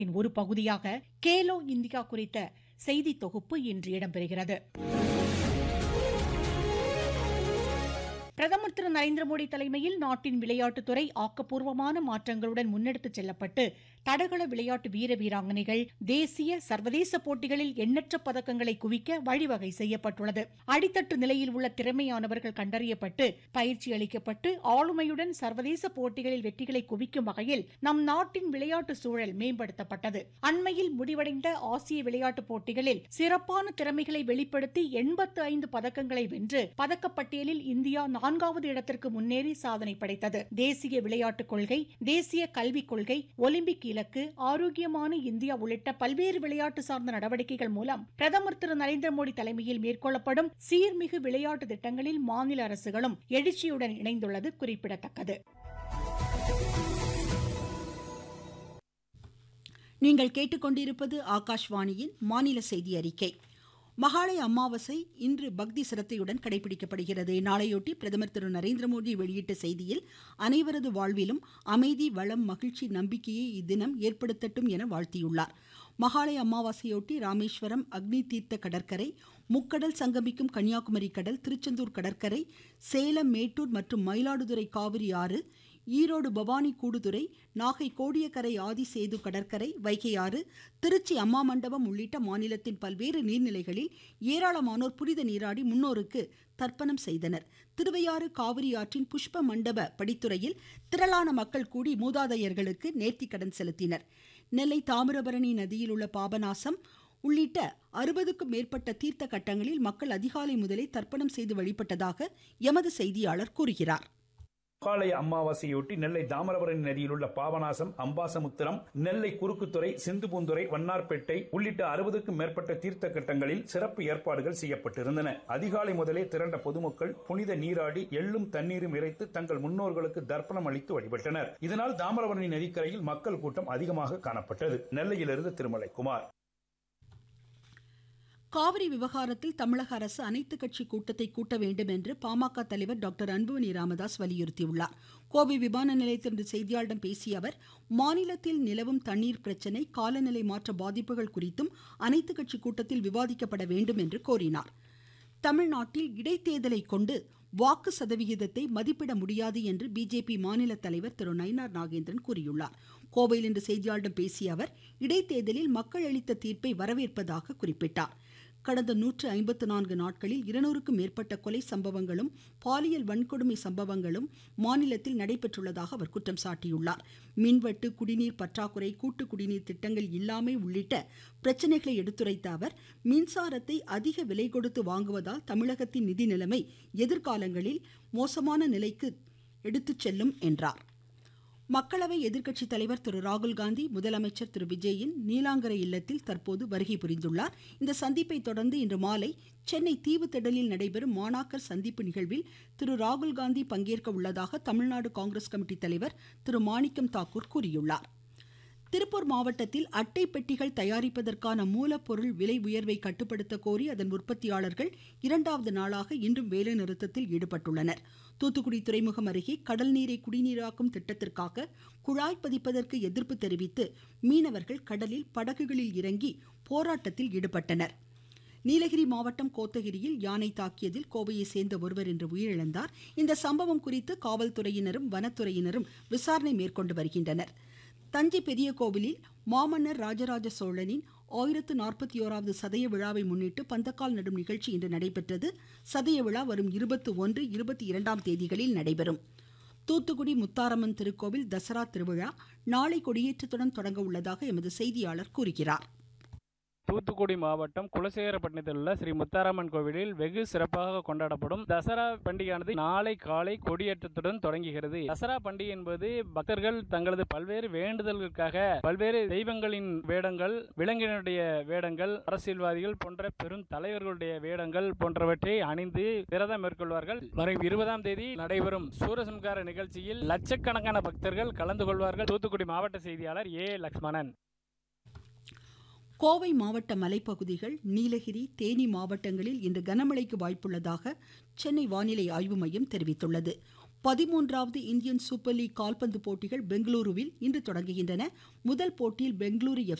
ஒரு பகுதியாக கேலோ இந்தியா குறித்த செய்தி தொகுப்பு இன்று இடம்பெறுகிறது பிரதமர் திரு நரேந்திர மோடி தலைமையில் நாட்டின் விளையாட்டுத்துறை ஆக்கப்பூர்வமான மாற்றங்களுடன் முன்னெடுத்துச் செல்லப்பட்டு தடகள விளையாட்டு வீர வீராங்கனைகள் தேசிய சர்வதேச போட்டிகளில் எண்ணற்ற பதக்கங்களை குவிக்க வழிவகை செய்யப்பட்டுள்ளது அடித்தட்டு நிலையில் உள்ள திறமையானவர்கள் கண்டறியப்பட்டு பயிற்சி அளிக்கப்பட்டு ஆளுமையுடன் சர்வதேச போட்டிகளில் வெற்றிகளை குவிக்கும் வகையில் நம் நாட்டின் விளையாட்டு சூழல் மேம்படுத்தப்பட்டது அண்மையில் முடிவடைந்த ஆசிய விளையாட்டுப் போட்டிகளில் சிறப்பான திறமைகளை வெளிப்படுத்தி எண்பத்து ஐந்து பதக்கங்களை வென்று பதக்கப்பட்டியலில் இந்தியா நான்காவது இடத்திற்கு முன்னேறி சாதனை படைத்தது தேசிய விளையாட்டுக் கொள்கை தேசிய கல்விக் கொள்கை ஒலிம்பிக் இலக்கு ஆரோக்கியமான இந்தியா உள்ளிட்ட பல்வேறு விளையாட்டு சார்ந்த நடவடிக்கைகள் மூலம் பிரதமர் திரு நரேந்திர மோடி தலைமையில் மேற்கொள்ளப்படும் சீர்மிகு விளையாட்டு திட்டங்களில் மாநில அரசுகளும் எழுச்சியுடன் இணைந்துள்ளது குறிப்பிடத்தக்கது நீங்கள் கேட்டுக்கொண்டிருப்பது ஆகாஷ்வாணியின் மாநில செய்தி அறிக்கை மகாளய அமாவாசை இன்று பக்தி சிரத்தையுடன் கடைபிடிக்கப்படுகிறது நாளையொட்டி பிரதமர் திரு நரேந்திர மோடி வெளியிட்ட செய்தியில் அனைவரது வாழ்விலும் அமைதி வளம் மகிழ்ச்சி நம்பிக்கையை இத்தினம் ஏற்படுத்தட்டும் என வாழ்த்தியுள்ளார் மகாலய அமாவாசையொட்டி ராமேஸ்வரம் அக்னி தீர்த்த கடற்கரை முக்கடல் சங்கமிக்கும் கன்னியாகுமரி கடல் திருச்செந்தூர் கடற்கரை சேலம் மேட்டூர் மற்றும் மயிலாடுதுறை காவிரி ஆறு ஈரோடு பவானி கூடுதுறை நாகை கோடியக்கரை ஆதிசேது கடற்கரை வைகை ஆறு திருச்சி அம்மா மண்டபம் உள்ளிட்ட மாநிலத்தின் பல்வேறு நீர்நிலைகளில் ஏராளமானோர் புனித நீராடி முன்னோருக்கு தர்ப்பணம் செய்தனர் திருவையாறு காவிரி ஆற்றின் புஷ்ப மண்டப படித்துறையில் திரளான மக்கள் கூடி மூதாதையர்களுக்கு நேர்த்திக்கடன் செலுத்தினர் நெல்லை தாமிரபரணி நதியில் உள்ள பாபநாசம் உள்ளிட்ட அறுபதுக்கும் மேற்பட்ட தீர்த்த கட்டங்களில் மக்கள் அதிகாலை முதலே தர்ப்பணம் செய்து வழிபட்டதாக எமது செய்தியாளர் கூறுகிறார் மகாலய அமாவாசையொட்டி நெல்லை தாமிரபரணி நதியில் உள்ள பாபநாசம் அம்பாசமுத்திரம் நெல்லை குறுக்குத்துறை சிந்துபூந்துறை வண்ணார்பேட்டை உள்ளிட்ட அறுபதுக்கும் மேற்பட்ட தீர்த்த கட்டங்களில் சிறப்பு ஏற்பாடுகள் செய்யப்பட்டிருந்தன அதிகாலை முதலே திரண்ட பொதுமக்கள் புனித நீராடி எள்ளும் தண்ணீரும் இறைத்து தங்கள் முன்னோர்களுக்கு தர்ப்பணம் அளித்து வழிபட்டனர் இதனால் தாமிரபரணி நதிக்கரையில் மக்கள் கூட்டம் அதிகமாக காணப்பட்டது நெல்லையிலிருந்து திருமலை குமார் காவிரி விவகாரத்தில் தமிழக அரசு அனைத்து கட்சி கூட்டத்தை கூட்ட வேண்டும் என்று பாமக தலைவர் டாக்டர் அன்புமணி ராமதாஸ் வலியுறுத்தியுள்ளார் கோவை விமான நிலையத்தில் இன்று செய்தியாளர்களிடம் பேசிய அவர் மாநிலத்தில் நிலவும் தண்ணீர் பிரச்சினை காலநிலை மாற்ற பாதிப்புகள் குறித்தும் அனைத்து கட்சி கூட்டத்தில் விவாதிக்கப்பட வேண்டும் என்று கோரினார் தமிழ்நாட்டில் இடைத்தேர்தலை கொண்டு வாக்கு சதவிகிதத்தை மதிப்பிட முடியாது என்று பிஜேபி மாநில தலைவர் திரு நயினார் நாகேந்திரன் கூறியுள்ளார் கோவையில் இன்று செய்தியாளர்களிடம் பேசிய அவர் இடைத்தேர்தலில் மக்கள் அளித்த தீர்ப்பை வரவேற்பதாக குறிப்பிட்டார் கடந்த நூற்று ஐம்பத்து நான்கு நாட்களில் இருநூறுக்கும் மேற்பட்ட கொலை சம்பவங்களும் பாலியல் வன்கொடுமை சம்பவங்களும் மாநிலத்தில் நடைபெற்றுள்ளதாக அவர் குற்றம் சாட்டியுள்ளார் மின்வெட்டு குடிநீர் பற்றாக்குறை கூட்டு குடிநீர் திட்டங்கள் இல்லாமை உள்ளிட்ட பிரச்சனைகளை எடுத்துரைத்த அவர் மின்சாரத்தை அதிக விலை கொடுத்து வாங்குவதால் தமிழகத்தின் நிதி நிலைமை எதிர்காலங்களில் மோசமான நிலைக்கு எடுத்துச் செல்லும் என்றார் மக்களவை எதிர்க்கட்சி தலைவர் திரு ராகுல் காந்தி முதலமைச்சர் திரு விஜயின் நீலாங்கரை இல்லத்தில் தற்போது வருகை புரிந்துள்ளார் இந்த சந்திப்பை தொடர்ந்து இன்று மாலை சென்னை தீவுத்திடலில் நடைபெறும் மாணாக்கர் சந்திப்பு நிகழ்வில் திரு ராகுல் காந்தி பங்கேற்க உள்ளதாக தமிழ்நாடு காங்கிரஸ் கமிட்டி தலைவர் திரு மாணிக்கம் தாக்கூர் கூறியுள்ளார் திருப்பூர் மாவட்டத்தில் அட்டை பெட்டிகள் தயாரிப்பதற்கான மூலப்பொருள் விலை உயர்வை கட்டுப்படுத்த கோரி அதன் உற்பத்தியாளர்கள் இரண்டாவது நாளாக இன்றும் வேலைநிறுத்தத்தில் ஈடுபட்டுள்ளனர் தூத்துக்குடி துறைமுகம் அருகே கடல் நீரை குடிநீராக்கும் திட்டத்திற்காக குழாய் பதிப்பதற்கு எதிர்ப்பு தெரிவித்து மீனவர்கள் கடலில் படகுகளில் இறங்கி போராட்டத்தில் ஈடுபட்டனர் நீலகிரி மாவட்டம் கோத்தகிரியில் யானை தாக்கியதில் கோவையை சேர்ந்த ஒருவர் இன்று உயிரிழந்தார் இந்த சம்பவம் குறித்து காவல்துறையினரும் வனத்துறையினரும் விசாரணை மேற்கொண்டு வருகின்றனர் தஞ்சை பெரிய கோவிலில் மாமன்னர் ராஜராஜ சோழனின் ஆயிரத்து நாற்பத்தி ஓராவது சதய விழாவை முன்னிட்டு பந்தக்கால் நடும் நிகழ்ச்சி இன்று நடைபெற்றது சதய விழா வரும் இருபத்தி ஒன்று இருபத்தி இரண்டாம் தேதிகளில் நடைபெறும் தூத்துக்குடி முத்தாரம்மன் திருக்கோவில் தசரா திருவிழா நாளை கொடியேற்றத்துடன் தொடங்க உள்ளதாக எமது செய்தியாளர் கூறுகிறார் தூத்துக்குடி மாவட்டம் குலசேகரப்பட்டினத்தில் உள்ள ஸ்ரீ முத்தாரம்மன் கோவிலில் வெகு சிறப்பாக கொண்டாடப்படும் தசரா பண்டிகையானது நாளை காலை கொடியேற்றத்துடன் தொடங்குகிறது தசரா பண்டிகை என்பது பக்தர்கள் தங்களது பல்வேறு வேண்டுதல்களுக்காக பல்வேறு தெய்வங்களின் வேடங்கள் விலங்கினுடைய வேடங்கள் அரசியல்வாதிகள் போன்ற பெரும் தலைவர்களுடைய வேடங்கள் போன்றவற்றை அணிந்து விரதம் மேற்கொள்வார்கள் வரும் இருபதாம் தேதி நடைபெறும் சூரசம்கார நிகழ்ச்சியில் லட்சக்கணக்கான பக்தர்கள் கலந்து கொள்வார்கள் தூத்துக்குடி மாவட்ட செய்தியாளர் ஏ லக்ஷ்மணன் கோவை மாவட்ட மலைப்பகுதிகள் நீலகிரி தேனி மாவட்டங்களில் இன்று கனமழைக்கு வாய்ப்புள்ளதாக சென்னை வானிலை ஆய்வு மையம் தெரிவித்துள்ளது பதிமூன்றாவது இந்தியன் சூப்பர் லீக் கால்பந்து போட்டிகள் பெங்களூருவில் இன்று தொடங்குகின்றன முதல் போட்டியில் பெங்களூரு எஃப்